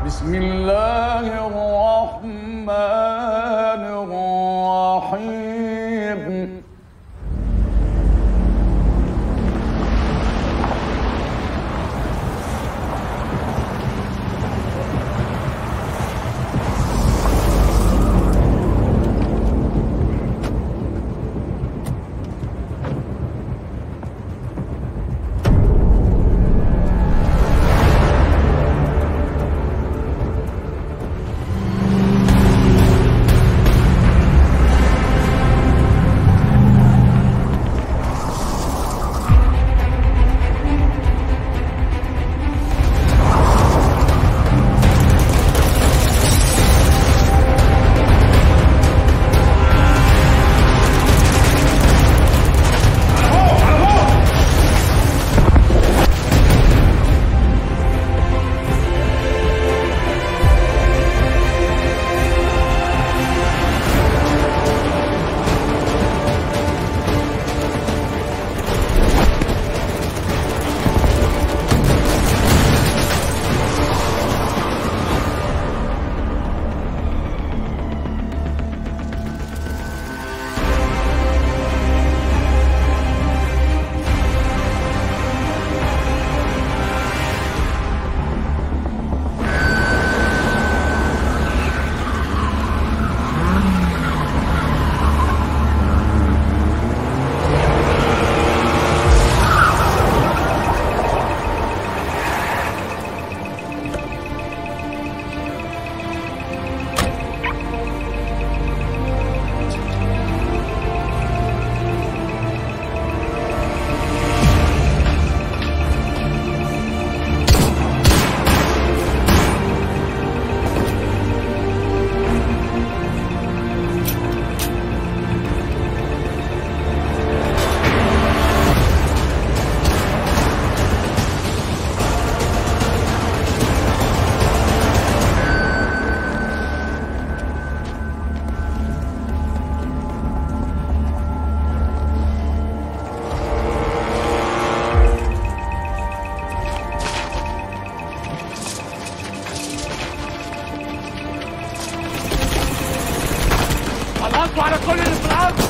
بسم الله الرحمن الرحيم خلصوا على كل اللي في الارض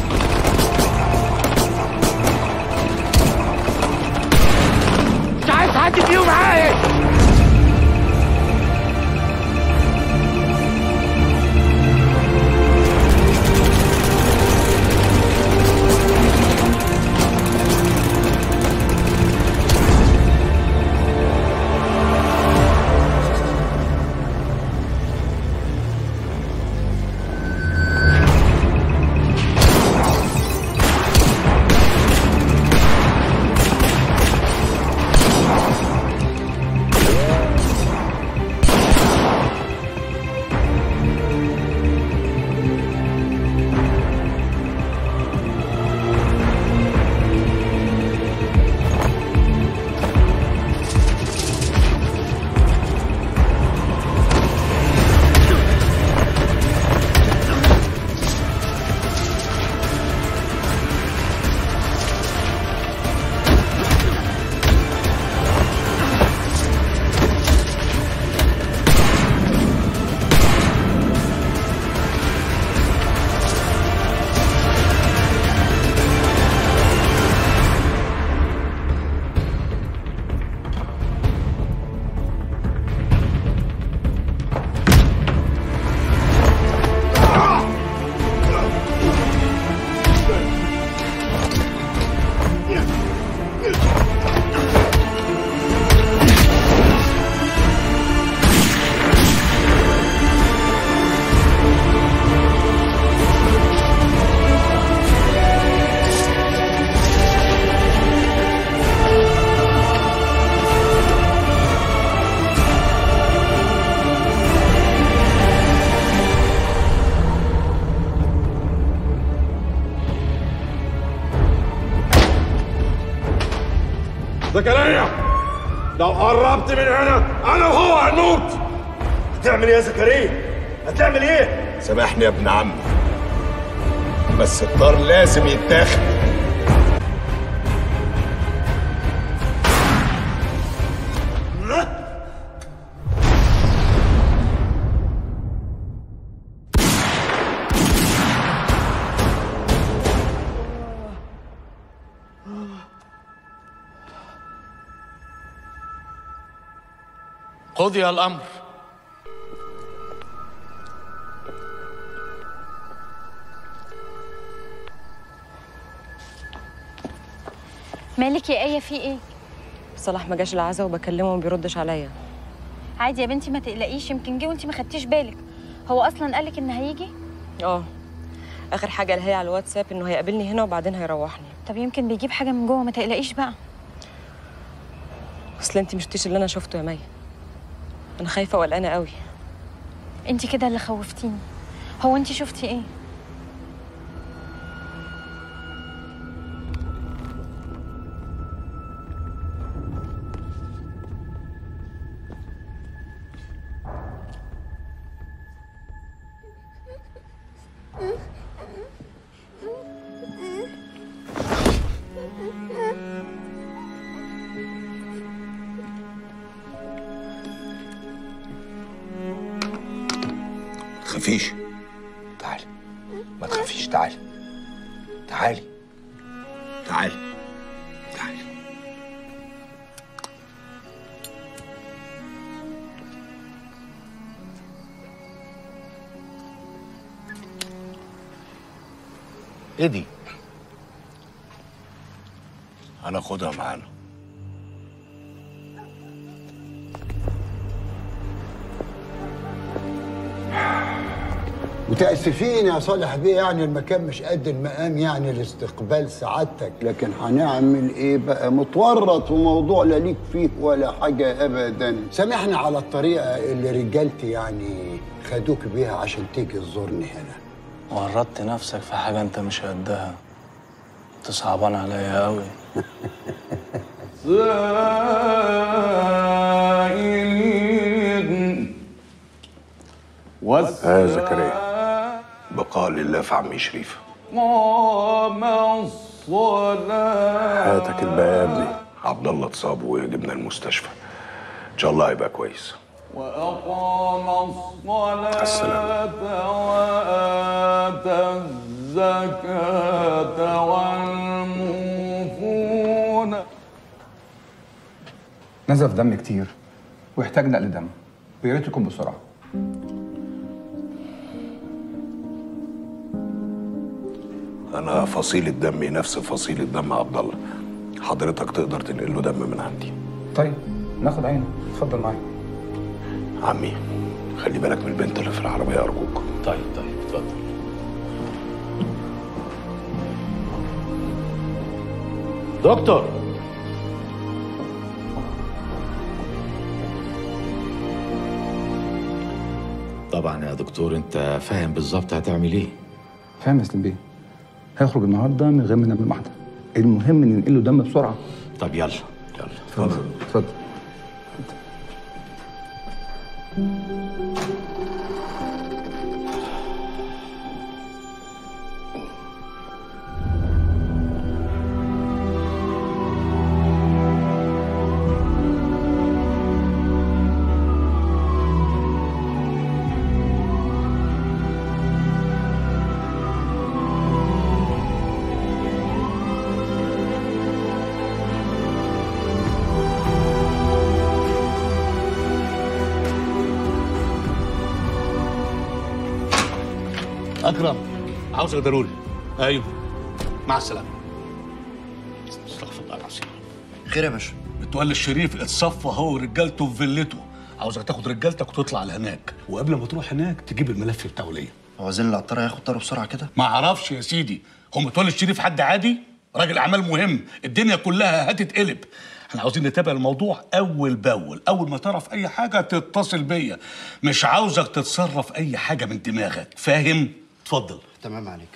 مش عايز حد فيهم معايا زكريا لو قربت من هنا انا وهو هنموت هتعمل ايه يا زكريا؟ هتعمل ايه؟ سامحني يا ابن عمي بس الطار لازم يتاخد قضي الأمر مالك يا ايه في ايه صلاح ما جاش العزا وبكلمه وما بيردش عليا عادي يا بنتي ما تقلقيش يمكن جه وانت ما خدتيش بالك هو اصلا قالك ان هيجي اه اخر حاجه اللي هي على الواتساب انه هيقابلني هنا وبعدين هيروحني طب يمكن بيجيب حاجه من جوه ما تقلقيش بقى اصل انت مش شفتيش اللي انا شفته يا مي انا خايفه وقلقانه قوي انت كده اللي خوفتيني هو انت شفتي ايه تخافيش تعالي ما تخافيش تعالي تعالي تعالي تعالي ايه دي؟ هناخدها معانا متأسفين يا صالح بيه يعني المكان مش قد المقام يعني لاستقبال سعادتك لكن هنعمل ايه بقى متورط وموضوع لا ليك فيه ولا حاجة أبدا سامحنا على الطريقة اللي رجالتي يعني خدوك بيها عشان تيجي تزورني هنا ورطت نفسك في حاجة انت مش قدها انت صعبان عليا قوي سائلين يا زكريا بقاء لله في عمي شريف والقام الصلاة حياتك الباقية يا ابني عبد الله اتصاب وجبنا المستشفى ان شاء الله هيبقى كويس وأقام الصلاة السلام. وآتى الزكاة والموفون نزف دم كتير ويحتاج نقل دم ويا ريت يكون بسرعه انا فصيلة دمي نفس فصيلة دم عبد الله حضرتك تقدر تنقل له دم من عندي طيب ناخد عينه اتفضل معايا عمي خلي بالك من البنت اللي في العربية ارجوك طيب طيب اتفضل دكتور طبعا يا دكتور انت فاهم بالظبط هتعمل ايه فاهم يا سليم بيه هيخرج النهارده من غير ما نعمل محضر المهم ان ننقل له دم بسرعه طب يلا يلا اتفضل اتفضل أكرم عاوزك ضروري أيوه مع السلامة استغفر الله العظيم خير يا باشا متولي الشريف اتصفى هو ورجالته في فيلته عاوزك تاخد رجالتك وتطلع لهناك وقبل ما تروح هناك تجيب الملف بتاعه ليا هو زين العطار هياخد طاره بسرعه كده ما اعرفش يا سيدي هو متولي الشريف حد عادي راجل اعمال مهم الدنيا كلها هتتقلب احنا عاوزين نتابع الموضوع اول باول اول ما تعرف اي حاجه تتصل بيا مش عاوزك تتصرف اي حاجه من دماغك فاهم اتفضل تمام عليك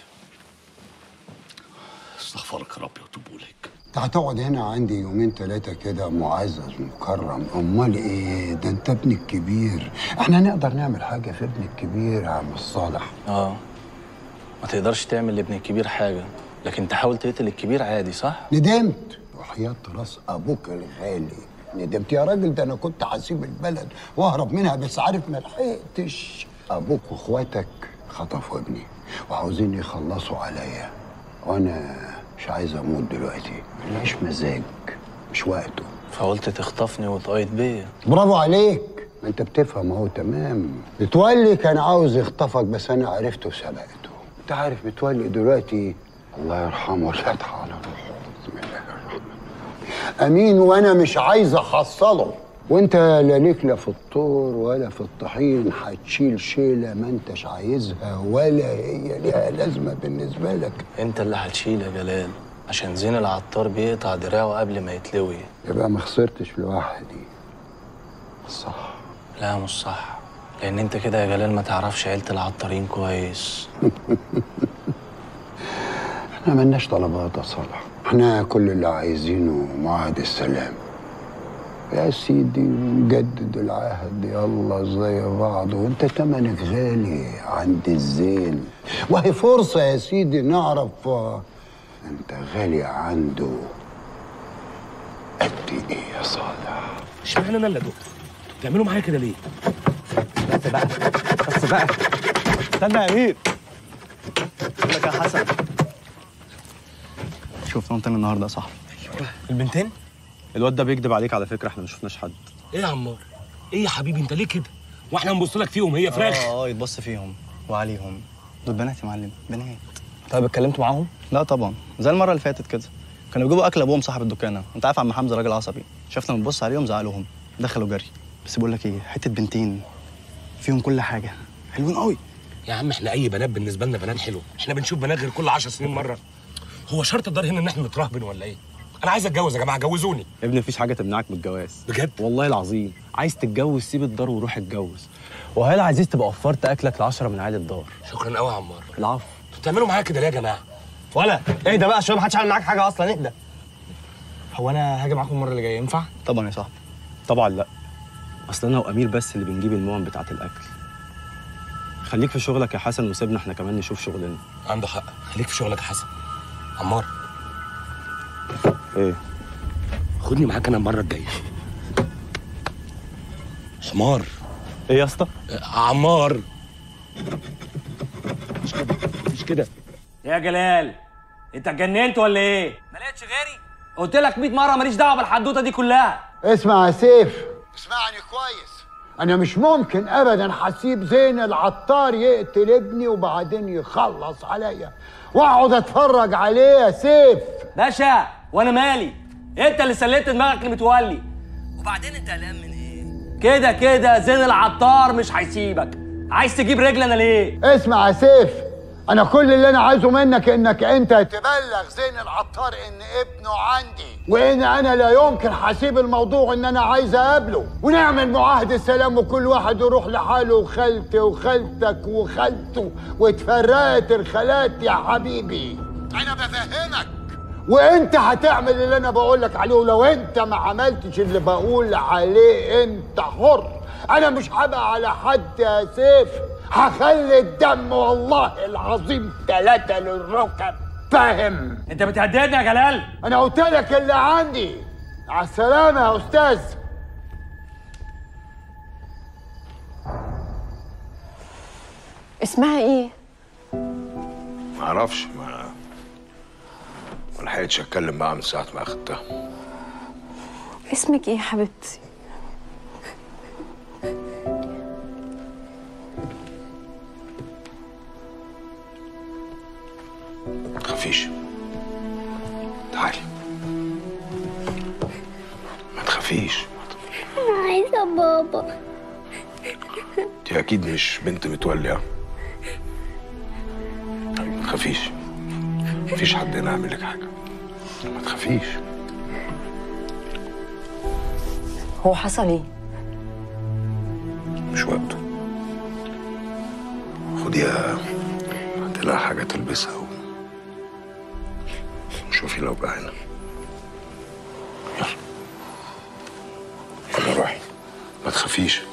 استغفرك يا رب واتوب اليك انت هتقعد هنا عندي يومين ثلاثة كده معزز مكرم امال ايه ده انت ابني الكبير احنا نقدر نعمل حاجة في ابني الكبير يا عم الصالح اه ما تقدرش تعمل لابن الكبير حاجة لكن تحاول تقتل الكبير عادي صح؟ ندمت وحياة راس ابوك الغالي ندمت يا راجل ده انا كنت هسيب البلد واهرب منها بس عارف ما لحقتش ابوك واخواتك خطفوا ابني وعاوزين يخلصوا عليا وانا مش عايز اموت دلوقتي مليش مزاج مش وقته فقلت تخطفني وتقايد بيا برافو عليك ما انت بتفهم اهو تمام متولي كان عاوز يخطفك بس انا عرفته وسبقته انت عارف متولي دلوقتي الله يرحمه الفتحة على روحه بسم الله الرحمن الرحيم امين وانا مش عايز احصله وانت لا ليك لا في الطور ولا في الطحين هتشيل شيله ما انتش عايزها ولا هي ليها لازمه بالنسبه لك انت اللي هتشيل يا جلال عشان زين العطار بيقطع دراعه قبل ما يتلوي يبقى ما خسرتش لوحدي صح لا مش صح لان انت كده يا جلال ما تعرفش عيلة العطارين كويس احنا ملناش طلبات يا صالح احنا كل اللي عايزينه معاهد السلام يا سيدي نجدد العهد يلا زي بعض وانت تمنك غالي عند الزين وهي فرصة يا سيدي نعرف آه، انت غالي عنده قد ايه يا صالح اشمعنى انا اللي دكتور بتعملوا معايا كده ليه بس بقى بس بقى استنى يا امير بقول لك يا حسن شفنا تاني النهارده يا صاحبي البنتين الواد ده بيكذب عليك على فكره احنا ما شفناش حد ايه يا عمار ايه يا حبيبي انت ليه كده واحنا هنبص لك فيهم هي فراخ اه اه يتبص فيهم وعليهم دول بنات يا معلم بنات طيب اتكلمت معاهم؟ لا طبعا زي المره اللي فاتت كده كانوا بيجيبوا اكل ابوهم صاحب الدكانه انت عارف عم حمزه راجل عصبي شافنا بنبص عليهم زعلوهم دخلوا جري بس بقول لك ايه حته بنتين فيهم كل حاجه حلوين قوي يا عم احنا اي بنات بالنسبه لنا بنات حلوه احنا بنشوف بنات غير كل 10 سنين مره هو شرط الدار هنا ان احنا نترهبن ولا ايه انا عايز اتجوز يا جماعه جوزوني يا ابني مفيش حاجه تمنعك من الجواز بجد والله العظيم عايز تتجوز سيب الدار وروح اتجوز وهل عزيز تبقى وفرت اكلك لعشرة من عيال الدار شكرا قوي يا عمار العفو انتوا بتعملوا معايا كده ليه يا جماعه ولا ايه ده بقى عشان محدش عامل معاك حاجه اصلا اهدى هو انا هاجي معاكم المره اللي جايه ينفع طبعا يا صاحبي طبعا لا اصل انا وامير بس اللي بنجيب الموان بتاعه الاكل خليك في شغلك يا حسن وسيبنا احنا كمان نشوف شغلنا عنده حق خليك في شغلك يا حسن عمار ايه خدني معاك انا المره الجايه حمار ايه يا اسطى عمار مش كده مش كده يا جلال انت اتجننت ولا ايه؟ ما لقيتش غيري؟ قلت لك 100 مره ماليش دعوه بالحدوته دي كلها اسمع يا سيف اسمعني كويس انا مش ممكن ابدا هسيب زين العطار يقتل ابني وبعدين يخلص عليا واقعد اتفرج عليه يا سيف باشا وانا مالي انت اللي سليت دماغك لمتولي وبعدين انت قلقان من ايه؟ كده كده زين العطار مش هيسيبك عايز تجيب رجل انا ليه؟ اسمع يا سيف انا كل اللي انا عايزه منك انك انت تبلغ زين العطار ان ابنه عندي وان انا لا يمكن هسيب الموضوع ان انا عايز اقابله ونعمل معاهده سلام وكل واحد يروح لحاله وخالتي وخالتك وخالته واتفرقت الخالات يا حبيبي انا بفهمك وانت هتعمل اللي انا بقول لك عليه ولو انت ما عملتش اللي بقول عليه انت حر انا مش هبقى على حد يا سيف هخلي الدم والله العظيم ثلاثة للركب فاهم انت بتهددني يا جلال انا قلت لك اللي عندي على السلامة يا استاذ اسمها ايه؟ معرفش ما ما لحقتش اتكلم معاها من ساعه ما اخدتها اسمك ايه يا حبيبتي؟ ما تخافيش تعالي ما تخافيش عايزة بابا انت اكيد مش بنت متولي ها؟ طيب ما تخافيش مفيش حد هنا يعمل لك حاجه ما تخافيش هو حصل ايه؟ مش وقته خديها هات لها حاجه تلبسها و... وشوفي لو بقى هنا يلا يلا روحي ما تخافيش